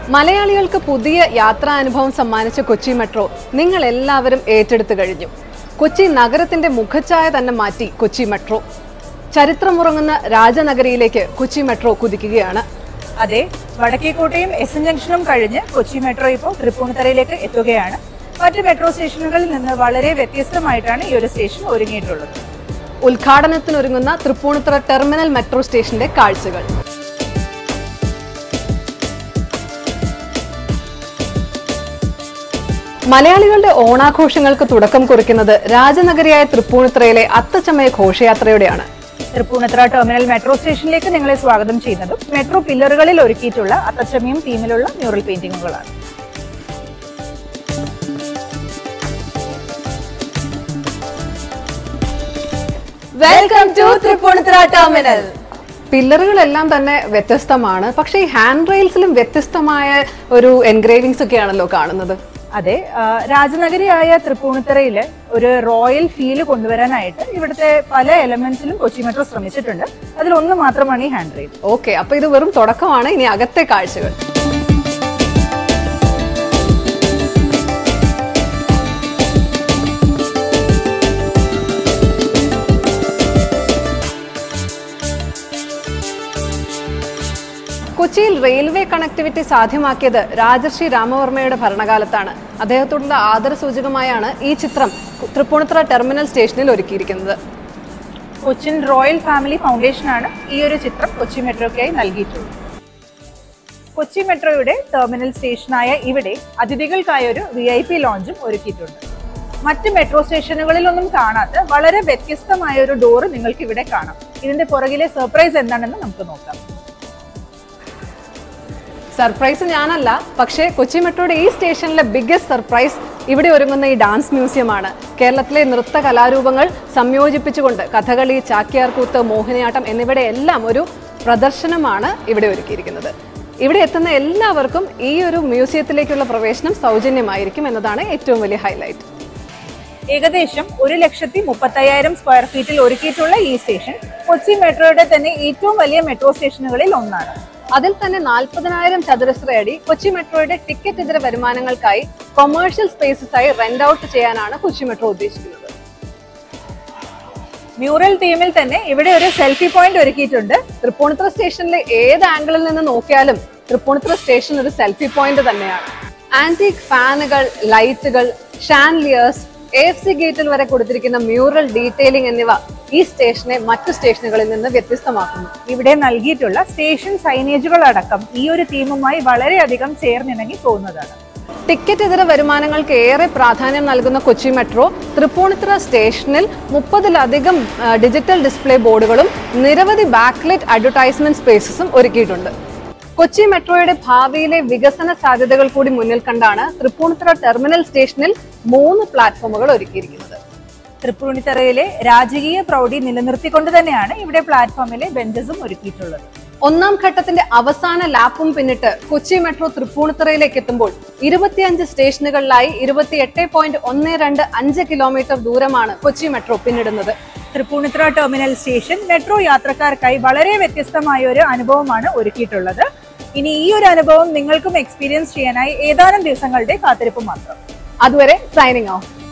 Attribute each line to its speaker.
Speaker 1: മലയാളികൾക്ക് പുതിയ യാത്രാനുഭവം സമ്മാനിച്ച കൊച്ചി മെട്രോ നിങ്ങൾ എല്ലാവരും ഏറ്റെടുത്തു കഴിഞ്ഞു കൊച്ചി നഗരത്തിന്റെ മുഖച്ഛായ തന്നെ മാറ്റി കൊച്ചി മെട്രോ ചരിത്രമുറങ്ങുന്ന രാജനഗരിയിലേക്ക് കൊച്ചി മെട്രോ കുതിക്കുകയാണ്
Speaker 2: അതെ വടക്കേക്കോട്ടയും എസ് എൻ ജംഗ്ഷനും കഴിഞ്ഞ് കൊച്ചി മെട്രോ ഇപ്പോൾ തൃപ്പൂണിത്തറയിലേക്ക് എത്തുകയാണ് മറ്റ് മെട്രോ സ്റ്റേഷനുകളിൽ നിന്ന് വളരെ വ്യത്യസ്തമായിട്ടാണ് ഈ ഒരു സ്റ്റേഷൻ ഒരുങ്ങിയിട്ടുള്ളത്
Speaker 1: ഉദ്ഘാടനത്തിനൊരുങ്ങുന്ന തൃപ്പൂണിത്തുറ ടെർമിനൽ മെട്രോ സ്റ്റേഷന്റെ കാഴ്ചകൾ മലയാളികളുടെ ഓണാഘോഷങ്ങൾക്ക് തുടക്കം കുറിക്കുന്നത് രാജനഗരിയായ തൃപ്പൂണിത്തുറയിലെ അത്തച്ചമയ ഘോഷയാത്രയോടെയാണ്
Speaker 2: തൃപ്പൂണിത്തറ ടെർമിനൽ മെട്രോ സ്റ്റേഷനിലേക്ക് നിങ്ങളെ സ്വാഗതം ചെയ്യുന്നതും മെട്രോ പില്ലറുകളിൽ ഒരുക്കിയിട്ടുള്ള അത്തച്ചമയം തീമിലുള്ള മ്യൂറൽ പെയിന്റിങ്ങുകളാണ്
Speaker 1: വെൽക്കം ടു തൃപ്പൂണിത്തുറ ടെർമിനൽ പില്ലറുകളെല്ലാം തന്നെ വ്യത്യസ്തമാണ് പക്ഷേ ഈ ഹാൻഡ് റെയിൽസിലും വ്യത്യസ്തമായ ഒരു എൻഗ്രേവിങ്സ് ഒക്കെയാണല്ലോ കാണുന്നത്
Speaker 2: അതെ ആ, രാജനഗരിയായ തൃപ്പൂണിത്തറയിൽ ഒരു റോയൽ ഫീല് കൊണ്ടുവരാനായിട്ട് ഇവിടുത്തെ പല എലമെന്റ്സിലും കൊച്ചി മെട്രോ ശ്രമിച്ചിട്ടുണ്ട് അതിലൊന്ന് മാത്രമാണ് ഈ ഹാൻഡ് റെയിൽ
Speaker 1: ഓക്കെ അപ്പൊ ഇത് വെറും തുടക്കമാണ് ഇനി അകത്തെ കാഴ്ചകൾ കൊച്ചിയിൽ റെയിൽവേ കണക്ടിവിറ്റി സാധ്യമാക്കിയത് രാജർഷി രാമവർമ്മയുടെ ഭരണകാലത്താണ് അദ്ദേഹത്തോടുള്ള ആദരസൂചകമായാണ് ഈ ചിത്രം തൃപ്പൂണിത്തുറ ടെർമിനൽ സ്റ്റേഷനിൽ ഒരുക്കിയിരിക്കുന്നത്
Speaker 2: കൊച്ചിൻ റോയൽ ഫാമിലി ഫൗണ്ടേഷൻ ആണ് ഈ ഒരു ചിത്രം കൊച്ചി മെട്രോയ്ക്കായി നൽകിയിട്ടുള്ളത് കൊച്ചി മെട്രോയുടെ ടെർമിനൽ സ്റ്റേഷനായ ഇവിടെ അതിഥികൾക്കായി ഒരു വി ഐ പി ലോഞ്ചും ഒരുക്കിയിട്ടുണ്ട് മറ്റ് മെട്രോ സ്റ്റേഷനുകളിലൊന്നും കാണാത്ത വളരെ വ്യത്യസ്തമായ ഒരു ഡോറ് നിങ്ങൾക്ക് ഇവിടെ കാണാം ഇതിന്റെ പുറകിലെ സർപ്രൈസ് എന്താണെന്ന് നമുക്ക് നോക്കാം
Speaker 1: സർപ്രൈസ് ഞാനല്ല പക്ഷേ കൊച്ചി മെട്രോയുടെ ഈ സ്റ്റേഷനിലെ ബിഗ്ഗസ്റ്റ് സർപ്രൈസ് ഇവിടെ ഒരുങ്ങുന്ന ഈ ഡാൻസ് മ്യൂസിയമാണ് കേരളത്തിലെ നൃത്ത കലാരൂപങ്ങൾ സംയോജിപ്പിച്ചുകൊണ്ട് കഥകളി ചാക്യാർകൂത്ത് മോഹിനിയാട്ടം എന്നിവയുടെ എല്ലാം ഒരു പ്രദർശനമാണ് ഇവിടെ ഒരുക്കിയിരിക്കുന്നത് ഇവിടെ എത്തുന്ന എല്ലാവർക്കും ഈ ഒരു മ്യൂസിയത്തിലേക്കുള്ള പ്രവേശനം സൗജന്യമായിരിക്കും എന്നതാണ് ഏറ്റവും വലിയ ഹൈലൈറ്റ്
Speaker 2: ഏകദേശം ഒരു ലക്ഷത്തി മുപ്പത്തയ്യായിരം സ്ക്വയർ ഫീറ്റിൽ ഒരുക്കിയിട്ടുള്ള ഈ സ്റ്റേഷൻ കൊച്ചി മെട്രോയുടെ തന്നെ ഏറ്റവും വലിയ മെട്രോ സ്റ്റേഷനുകളിൽ ഒന്നാണ്
Speaker 1: അതിൽ തന്നെ നാൽപ്പതിനായിരം ചതുരശ്ര അടി കൊച്ചി മെട്രോയുടെ ടിക്കറ്റ് ഇതര വരുമാനങ്ങൾക്കായി കൊമേഴ്ഷ്യൽ സ്പേസസ് ആയി റെന്റ് ഔട്ട് ചെയ്യാനാണ് കൊച്ചി മെട്രോ ഉദ്ദേശിക്കുന്നത്
Speaker 2: മ്യൂറൽ തീമിൽ തന്നെ ഇവിടെ ഒരു സെൽഫി പോയിന്റ് ഒരുക്കിയിട്ടുണ്ട്
Speaker 1: തൃപ്പൂണിത്തുറ സ്റ്റേഷനിലെ ഏത് ആംഗിളിൽ നിന്ന് നോക്കിയാലും തൃപ്പൂണിത്തുറ സ്റ്റേഷൻ ഒരു സെൽഫി പോയിന്റ് തന്നെയാണ് ആന്റിക് ഫാനുകൾ ലൈറ്റുകൾ ഷാൻലിയേഴ്സ് എ എഫ് സി ഗേറ്റിൽ വരെ കൊടുത്തിരിക്കുന്ന മ്യൂറൽ ഡീറ്റെയിലിംഗ് എന്നിവ ഈ സ്റ്റേഷനെ മറ്റു സ്റ്റേഷനുകളിൽ നിന്ന് വ്യത്യസ്തമാക്കുന്നു
Speaker 2: ഇവിടെ നൽകിയിട്ടുള്ള സ്റ്റേഷൻ സൈനേജുകൾ അടക്കം ഈ ഒരു തീമുമായി വളരെയധികം ചേർന്നിണങ്ങി പോകുന്നതാണ്
Speaker 1: ടിക്കറ്റ് ഇതര വരുമാനങ്ങൾക്ക് ഏറെ പ്രാധാന്യം നൽകുന്ന കൊച്ചി മെട്രോ തൃപ്പൂണിത്തുറ സ്റ്റേഷനിൽ മുപ്പതിലധികം ആ, ഡിജിറ്റൽ ഡിസ്പ്ലേ ബോർഡുകളും നിരവധി ബാക്ക്ലെറ്റ് അഡ്വർടൈസ്മെന്റ് സ്പേസസും ഒരുക്കിയിട്ടുണ്ട് കൊച്ചി മെട്രോയുടെ ഭാവിയിലെ വികസന സാധ്യതകൾ കൂടി മുന്നിൽ കണ്ടാണ് തൃപ്പൂണിത്തുറ ടെർമിനൽ സ്റ്റേഷനിൽ മൂന്ന് പ്ലാറ്റ്ഫോമുകൾ ഒരുക്കിയിരിക്കുന്നത്
Speaker 2: തൃപ്പൂണിത്തറയിലെ രാജകീയ പ്രൗഢി നിലനിർത്തിക്കൊണ്ട് തന്നെയാണ് ഇവിടെ പ്ലാറ്റ്ഫോമിലെ ബെഞ്ചസും ഒരുക്കിയിട്ടുള്ളത്
Speaker 1: ഒന്നാം ഘട്ടത്തിന്റെ അവസാന ലാപ്പും പിന്നിട്ട് കൊച്ചി മെട്രോ തൃപ്പൂണിത്തുറയിലേക്ക് എത്തുമ്പോൾ ഇരുപത്തിയഞ്ച് സ്റ്റേഷനുകളിലായി ഇരുപത്തിയെട്ട് പോയിന്റ് ഒന്ന് രണ്ട് അഞ്ച് കിലോമീറ്റർ ദൂരമാണ് കൊച്ചി മെട്രോ പിന്നിടുന്നത്
Speaker 2: തൃപ്പൂണിത്തുറ ടെർമിനൽ സ്റ്റേഷൻ മെട്രോ യാത്രക്കാർക്കായി വളരെ വ്യത്യസ്തമായ ഒരു അനുഭവമാണ് ഒരുക്കിയിട്ടുള്ളത് ഇനി ഈ ഒരു അനുഭവം നിങ്ങൾക്കും എക്സ്പീരിയൻസ് ചെയ്യാനായി ഏതാനും ദിവസങ്ങളുടെ കാത്തിരിപ്പ് മാത്രം
Speaker 1: അതുവരെ സൈനിങ് ഓഫ്